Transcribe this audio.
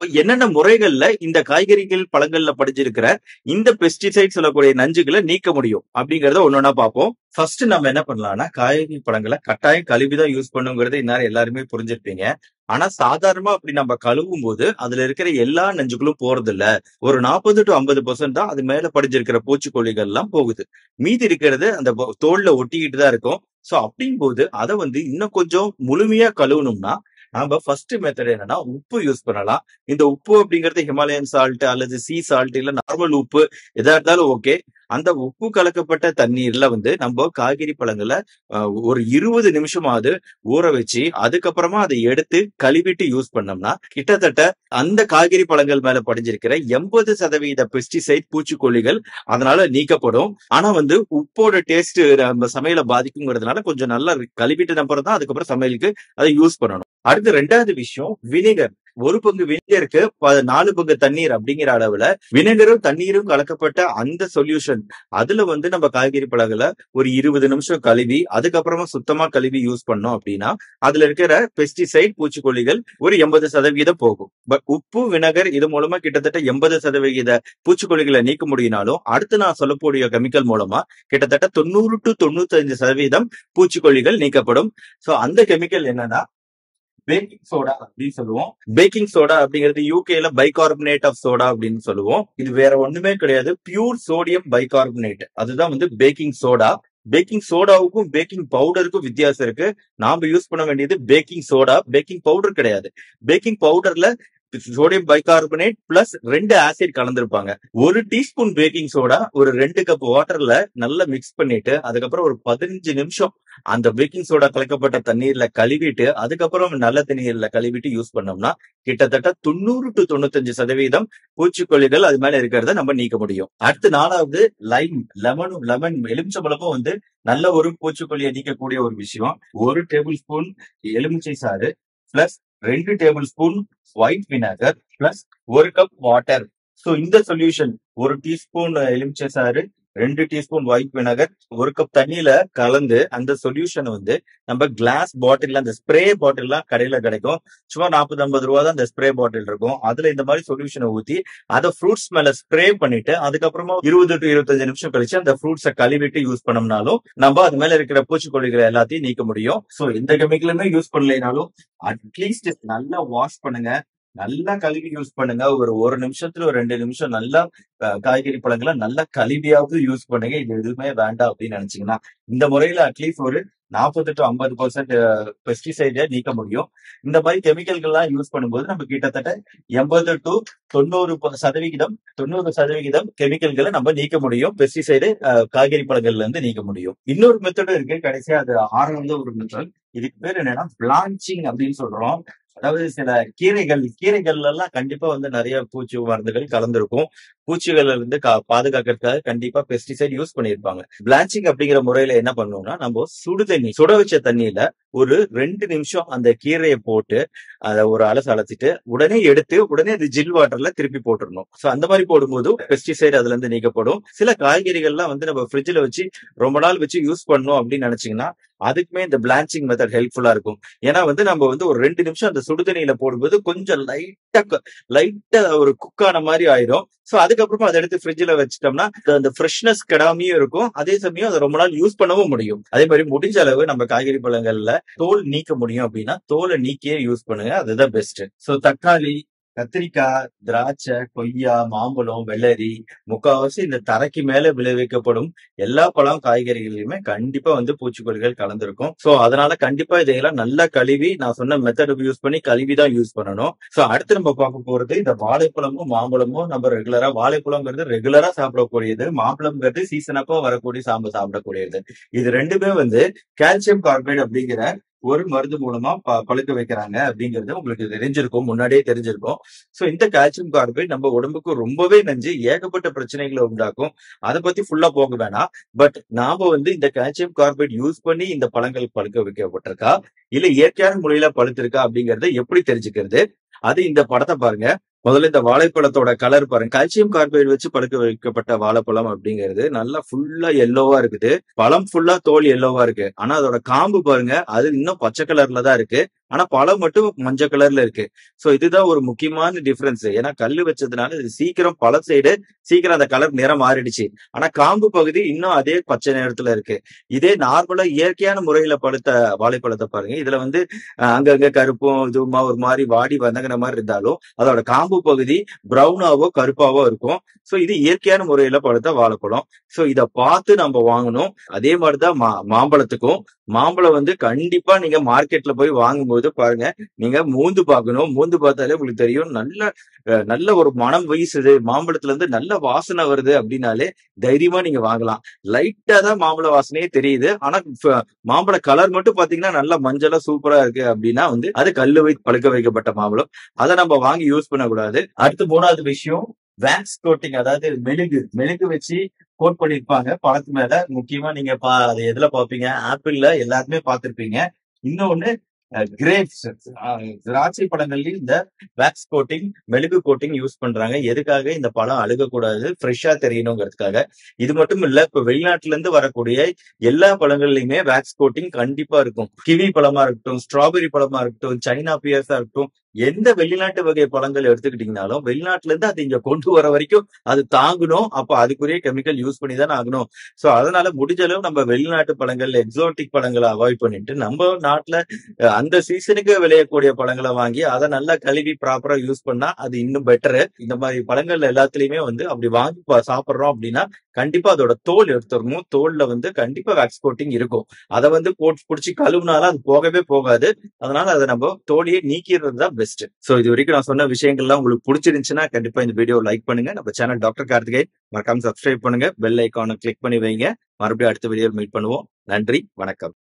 என்னென்ன முறைகள்ல இந்த காய்கறிகள் பழங்கள்ல படிஞ்சிருக்கிற இந்த பெஸ்டிசைட் சொல்லக்கூடிய நஞ்சுகளை நீக்க முடியும் அப்படிங்கறத ஒன்னொன்னா பார்ப்போம் ஃபர்ஸ்ட் நம்ம என்ன பண்ணலாம்னா காய்கறி பழங்களை கட்டாயம் கழுவிதான் யூஸ் பண்ணுங்கிறது இந்நேரம் எல்லாருமே புரிஞ்சிருப்பீங்க ஆனா சாதாரணமா அப்படி நம்ம கழுவும் போது அதுல இருக்கிற எல்லா நஞ்சுகளும் போறது இல்ல ஒரு நாற்பது டு ஐம்பது பர்சன்ட் தான் அது மேல படிஞ்சிருக்கிற பூச்சிக்கொல்லிகள் எல்லாம் போகுது மீதி இருக்கிறது அந்த பொ- தோல்ல ஒட்டிக்கிட்டு தான் இருக்கும் சோ அப்படிங்கும் போது அதை வந்து இன்னும் கொஞ்சம் முழுமையா கழுவணும்னா நாம ஃபர்ஸ்ட் மெத்தட் என்னன்னா உப்பு யூஸ் பண்ணலாம் இந்த உப்பு அப்படிங்கிறது ஹிமாலயன் சால்ட் அல்லது சீ சால்ட் இல்ல நார்மல் உப்பு எதா இருந்தாலும் ஓகே அந்த உப்பு கலக்கப்பட்ட தண்ணீர்ல வந்து நம்ம காய்கறி பழங்களை அஹ், ஒரு இருபது நிமிஷமாவது ஊற வச்சு அதுக்கப்புறமா அதை எடுத்து கழுவிட்டு யூஸ் பண்ணோம்னா கிட்டத்தட்ட அந்த காய்கறி பழங்கள் மேல படிஞ்சிருக்கிற எண்பது சதவீத பெஸ்டிசைட் பூச்சிக்கொல்லிகள் அதனால நீக்கப்படும் ஆனா வந்து உப்போட டேஸ்ட் நம்ம சமையலை பாதிக்குங்கிறதுனால கொஞ்சம் நல்லா கழுவிட்டு அப்புறம் தான் அதுக்கப்புறம் சமையலுக்கு அதை யூஸ் பண்ணணும் அடுத்து ரெண்டாவது விஷயம் வினிகர் ஒரு பங்கு வினிகருக்கு ப- நாலு பங்கு தண்ணீர் அப்படிங்கிற அளவுல வினிகரும் தண்ணீரும் கலக்கப்பட்ட அந்த சொல்யூஷன் அதுல வந்து நம்ம காய்கறி பழங்களை ஒரு இருபது நிமிஷம் கழுவி அதுக்கப்புறமா சுத்தமா கழுவி யூஸ் பண்ணோம் அப்படின்னா அதுல இருக்கிற பெஸ்டிசைட் பூச்சிக்கொல்லிகள் ஒரு எண்பது சதவீதம் போகும் பட் உப்பு வினகர் இது மூலமா கிட்டத்தட்ட எண்பது சதவிகித பூச்சிக்கொல்லிகளை நீக்க முடியினாலும் அடுத்து நான் சொல்லக்கூடிய கெமிக்கல் மூலமா கிட்டத்தட்ட தொண்ணூறு டு தொண்ணூத்தஞ்சு சதவீதம் பூச்சிக்கொல்லிகள் நீக்கப்படும் சோ அந்த கெமிக்கல் என்னன்னா பேக்கிங் சோடா அப்படின்னு சொல்லுவோம் பேக்கிங் சோடா அப்படிங்கிறது யூகேல பைகார்பனேட் ஆஃப் சோடா அப்படின்னு சொல்லுவோம் இது வேற ஒண்ணுமே கிடையாது பியூர் சோடியம் பைகார்பனேட் அதுதான் வந்து பேக்கிங் சோடா பேக்கிங் சோடாவுக்கும் பேக்கிங் பவுடருக்கும் வித்தியாசம் இருக்கு நாம யூஸ் பண்ண வேண்டியது பேக்கிங் சோடா பேக்கிங் பவுடர் கிடையாது பேக்கிங் பவுடர்ல சோடியம் பைகார்பனேட் பிளஸ் ரெண்டு ஆசிட் கலந்திருப்பாங்க ஒரு டீஸ்பூன் பேக்கிங் சோடா ஒரு ரெண்டு கப் வாட்டர்ல நல்லா மிக்ஸ் பண்ணிட்டு அதுக்கப்புறம் ஒரு பதினஞ்சு நிமிஷம் அந்த பேக்கிங் சோடா கலக்கப்பட்ட தண்ணீர்ல கழுவிட்டு அதுக்கப்புறம் நல்ல தண்ணீர்ல கழுவிட்டு யூஸ் பண்ணோம்னா கிட்டத்தட்ட தொண்ணூறு டு தொண்ணூத்தஞ்சு சதவீதம் பூச்சிக்கொல்லிகள் அது மேல இருக்கிறத நம்ம நீக்க முடியும் அடுத்து நாலாவது லைம் லெமனும் லெமன் எலுமிச்சம்பழமும் வந்து நல்ல ஒரு பூச்சிக்கொல்லியை நீக்கக்கூடிய ஒரு விஷயம் ஒரு டேபிள் ஸ்பூன் எலுமிச்சை சாறு பிளஸ் ரெண்டு டேபிள் ஸ்பூன் ஒயிட் விnegar பிளஸ் ஒரு கப் வாட்டர் சோ இந்த சொல்யூஷன் ஒரு டீஸ்பூன் எலுமிச்சை சாறு ரெண்டு டீஸ்பூன் ஒயிட் விnegar ஒரு கப் தண்ணியில கலந்து அந்த சொல்யூஷன் வந்து நம்ம கிளாஸ் பாட்டில் அந்த ஸ்ப்ரே பாட்டில்லாம் கடையில கிடைக்கும் சும்மா நாற்பது ஐம்பது ரூபா தான் அந்த ஸ்ப்ரே பாட்டில் இருக்கும் அதுல இந்த மாதிரி சொல்யூஷனை ஊத்தி அதை ஃப்ரூட்ஸ் மேல ஸ்ப்ரே பண்ணிட்டு அதுக்கப்புறமா இருபது டு இருபத்தஞ்சு நிமிஷம் கழிச்சு அந்த ஃப்ரூட்ஸை கழுவிட்டு யூஸ் பண்ணோம்னாலும் நம்ம அது மேல இருக்கிற பூச்சிக்கொல்லிகளை எல்லாத்தையும் நீக்க முடியும் சோ எந்த கெமிக்கலுமே யூஸ் பண்ணலைனாலும் அட்லீஸ்ட் நல்லா வாஷ் பண்ணுங்க நல்லா கழுவி யூஸ் பண்ணுங்க ஒரு ஒரு நிமிஷத்துல ஒரு ரெண்டு நிமிஷம் நல்லா அஹ், காய்கறி பழங்களை நல்லா கழுவியாவது யூஸ் பண்ணுங்க இது எதுவுமே வேண்டாம் அப்படின்னு நினைச்சீங்கன்னா இந்த முறையில அட்லீஸ்ட் ஒரு நாற்பது டு ஐம்பது பர்சன்ட் பெஸ்டிசைடை நீக்க முடியும் இந்த மாதிரி கெமிக்கல்கள்லாம் யூஸ் பண்ணும்போது நம்ம கிட்டத்தட்ட எண்பது டு தொண்ணூறு ப- சதவிகிதம் தொண்ணூறு சதவிகிதம் கெமிக்கல்களை நம்ம நீக்க முடியும் பெஸ்டிசைடு காய்கறி பழங்கள்ல இருந்து நீக்க முடியும் இன்னொரு மெத்தடும் இருக்கு கடைசியா அது ஆறாவது ஒரு மெத்தட் இதுக்கு பேர் என்னன்னா பிளான்ச்சிங் அப்படின்னு சொல்றோம் அதாவது சில கீரைகள் கீரைகள்ல எல்லாம் கண்டிப்பா வந்து நிறைய பூச்சி மருந்துகள் கலந்திருக்கும் பூச்சிகள்ல இருந்து கா- பாதுகாக்கிறதுக்காக கண்டிப்பா பெஸ்டிசைட் யூஸ் பண்ணியிருப்பாங்க பிளான்ச்சிங் அப்படிங்கிற முறையில என்ன பண்ணுவோம்னா நம்ம சுடு தண்ணி சுட வச்ச தண்ணியில ஒரு ரெண்டு நிமிஷம் அந்த கீரையை போட்டு அதை ஒரு அலசு அலசிட்டு உடனே எடுத்து உடனே அது ஜில் வாட்டர்ல திருப்பி போட்டுறணும் சோ அந்த மாதிரி போடும்போது பெஸ்டிசைட் அதுல இருந்து நீக்கப்படும் சில காய்கறிகள்லாம் வந்து நம்ம ஃப்ரிட்ஜ்ல வச்சு ரொம்ப நாள் வச்சு யூஸ் பண்ணணும் அப்படின்னு நினைச்சீங்கன்னா அதுக்குமே இந்த பிளான்ச்சிங் மெத்தட் ஹெல்ப்ஃபுல்லா இருக்கும் ஏன்னா வந்து நம்ம வந்து ஒரு ரெண்டு நிமிஷம் அந்த சுடுதண்ணியில போடும்போது கொஞ்சம் லைட்டா லைட்டா ஒரு குக் ஆன மாதிரி ஆயிரும் சோ அதுக்கப்புறமா அதை எடுத்து ஃப்ரிட்ஜ்ல வச்சிட்டோம்னா அது அந்த ஃப்ரெஷ்னஸ் கெடாமையும் இருக்கும் அதே சமயம் அதை ரொம்ப நாள் யூஸ் பண்ணவும் முடியும் அதே மாதிரி முடிஞ்ச அளவு நம்ம காய்கறி பழங்கள்ல தோல் நீக்க முடியும் அப்படின்னா தோலை நீக்கியே யூஸ் பண்ணுங்க அதுதான் பெஸ்ட் சோ தக்காளி கத்திரிக்காய் திராட்சை கொய்யா மாம்பழம் வெள்ளரி முக்காவாசி இந்த தரைக்கு மேல விளைவிக்கப்படும் எல்லா பழம் காய்கறிகளையுமே கண்டிப்பா வந்து பூச்சிக்கொல்லிகள் கலந்திருக்கும் சோ அதனால கண்டிப்பா இதையெல்லாம் நல்லா கழுவி நான் சொன்ன மெத்தட் யூஸ் பண்ணி கழுவி தான் யூஸ் பண்ணணும் சோ அடுத்து நம்ம பார்க்க போறது இந்த வாழைப்பழமும் மாம்பழமும் நம்ம ரெகுலரா வாழைப்பழம்ங்கிறது ரெகுலரா சாப்பிடக்கூடியது மாம்பழம்ங்கிறது சீசன் அப்போ வரக்கூடிய சாம்ப சாப்பிடக்கூடியது இது ரெண்டுமே வந்து கால்சியம் கார்பைடு அப்படிங்கிற ஒரு மருந்து மூலமா ப- பழுக்க வைக்கிறாங்க அப்படிங்கிறது உங்களுக்கு தெரிஞ்சிருக்கும் முன்னாடியே தெரிஞ்சிருக்கும் சோ இந்த கால்சியம் கார்பைட் நம்ம உடம்புக்கு ரொம்பவே நஞ்சு ஏகப்பட்ட பிரச்சனைகளை உண்டாக்கும் அதை பத்தி ஃபுல்லா போக வேணாம் பட் நாம வந்து இந்த கால்சியம் கார்பைட் யூஸ் பண்ணி இந்த பழங்கள் பழுக்க வைக்கப்பட்டிருக்கா இல்ல இயற்கையான முறையில பழுத்திருக்கா அப்படிங்கறத எப்படி தெரிஞ்சுக்கிறது அது இந்த படத்தை பாருங்க முதல்ல இந்த வாழைப்பழத்தோட கலர் பாருங்க கால்சியம் கார்பைடு வச்சு பழுக்க வைக்கப்பட்ட வாழைப்பழம் அப்படிங்கிறது நல்லா ஃபுல்லா எல்லோவா இருக்குது பழம் ஃபுல்லா தோல் எல்லோவா இருக்கு ஆனா அதோட காம்பு பாருங்க அது இன்னும் பச்சை கலர்ல தான் இருக்கு ஆனா பழம் மட்டும் மஞ்சள் கலர்ல இருக்கு சோ இதுதான் ஒரு முக்கியமான டிஃபரன்ஸ் ஏன்னா கல்லு வச்சதுனால இது சீக்கிரம் பழ சைடு சீக்கிரம் அந்த கலர் நிறம் மாறிடுச்சு ஆனா காம்பு பகுதி இன்னும் அதே பச்சை நிறத்துல இருக்கு இதே நார்மலா இயற்கையான முறையில பழுத்த வாழைப்பழத்தை பாருங்க இதுல வந்து அஹ், அங்கங்க கருப்பும் இதுவுமா ஒரு மாதிரி வாடி வதங்கின மாதிரி இருந்தாலும் அதோட காம்பு பகுதி பிரவுனாவோ கருப்பாவோ இருக்கும் சோ இது இயற்கையான முறையில பழுத்த வாழைப்பழம் சோ இத பார்த்து நம்ம வாங்கணும் அதே மாதிரிதான் மா மாம்பழத்துக்கும் மாம்பழம் வந்து கண்டிப்பா நீங்க மார்க்கெட்ல போய் வாங்கும்போது பாருங்க நீங்க மூந்து பார்க்கணும் மூந்து பார்த்தாலே உங்களுக்கு தெரியும் நல்ல அஹ், நல்ல ஒரு மனம் வீசுது மாம்பழத்துல இருந்து நல்ல வாசனை வருது அப்படின்னாலே தைரியமா நீங்க வாங்கலாம் லைட்டா தான் மாம்பழ வாசனையே தெரியுது ஆனா ஃப- மாம்பழ கலர் மட்டும் பாத்தீங்கன்னா நல்ல மஞ்சளா சூப்பரா இருக்கு அப்படின்னா வந்து அது கல்லு வை பழுக்க வைக்கப்பட்ட மாம்பழம் அதை நம்ம வாங்கி யூஸ் பண்ணக்கூடாது அடுத்து மூணாவது விஷயம் வேக்ஸ் கோட்டிங் அதாவது மெழுகு மெழுகு வச்சு கோட் பண்ணிருப்பாங்க பழத்து மேல முக்கியமா நீங்க பா அது எதுல பாப்பீங்க ஆப்பிள்ல எல்லாருமே பார்த்திருப்பீங்க இன்னொன்னு கிரேப்ஸ் திராட்சை பழங்கள்லயும் இந்த வேக்ஸ் கோட்டிங் மெழுகு கோட்டிங் யூஸ் பண்றாங்க எதுக்காக இந்த பழம் அழுகக்கூடாது ஃப்ரெஷ்ஷா தெரியணுங்கிறதுக்காக இது மட்டும் இல்ல இப்ப வெளிநாட்டுல இருந்து வரக்கூடிய எல்லா பழங்கள்லயுமே வேக்ஸ் கோட்டிங் கண்டிப்பா இருக்கும் கிவி பழமா இருக்கட்டும் ஸ்ட்ராபெரி பழமா இருக்கட்டும் சைனா பியர்ஸா இருக்கட்டும் எந்த வெளிநாட்டு வகை பழங்கள் எடுத்துக்கிட்டீங்கனாலும் வெளிநாட்டுல இருந்து அது இங்க கொண்டு வர வரைக்கும் அது தாங்கணும் அப்ப அதுக்குரிய கெமிக்கல் யூஸ் பண்ணி தான் ஆகணும் சோ அதனால முடிஞ்ச அளவு நம்ம வெளிநாட்டு பழங்கள் எக்ஸோட்டிக் பழங்களை அவாய்ட் பண்ணிட்டு நம்ம நாட்டுல அஹ், அந்த சீசனுக்கு விளையக்கூடிய பழங்களை வாங்கி அதை நல்லா கழுவி ப்ராப்பரா யூஸ் பண்ணா அது இன்னும் பெட்டர் இந்த மாதிரி பழங்கள் எல்லாத்துலயுமே வந்து அப்படி வாங்கி ப- சாப்பிடுறோம் அப்படின்னா கண்டிப்பா அதோட தோல் எடுத்துடணும் தோல்ல வந்து கண்டிப்பா வேக்ஸ் கோட்டிங் இருக்கும் அதை வந்து போட்டு பிடிச்சி கழுவுனாலும் அது போகவே போகாது அதனால அதை நம்ம தோலியை நீக்கிறது தான் பெஸ்ட் சோ இது வரைக்கும் நான் சொன்ன விஷயங்கள்லாம் உங்களுக்கு பிடிச்சிருந்துச்சுன்னா கண்டிப்பா இந்த வீடியோ லைக் பண்ணுங்க நம்ம சேனல் டாக்டர் கார்த்திகை மறக்காம சப்ஸ்கிரைப் பண்ணுங்க பெல் ஐக்கானை கிளிக் பண்ணி வைங்க மறுபடியும் அடுத்த வீடியோ மீட் பண்ணுவோம் நன்றி வணக்கம்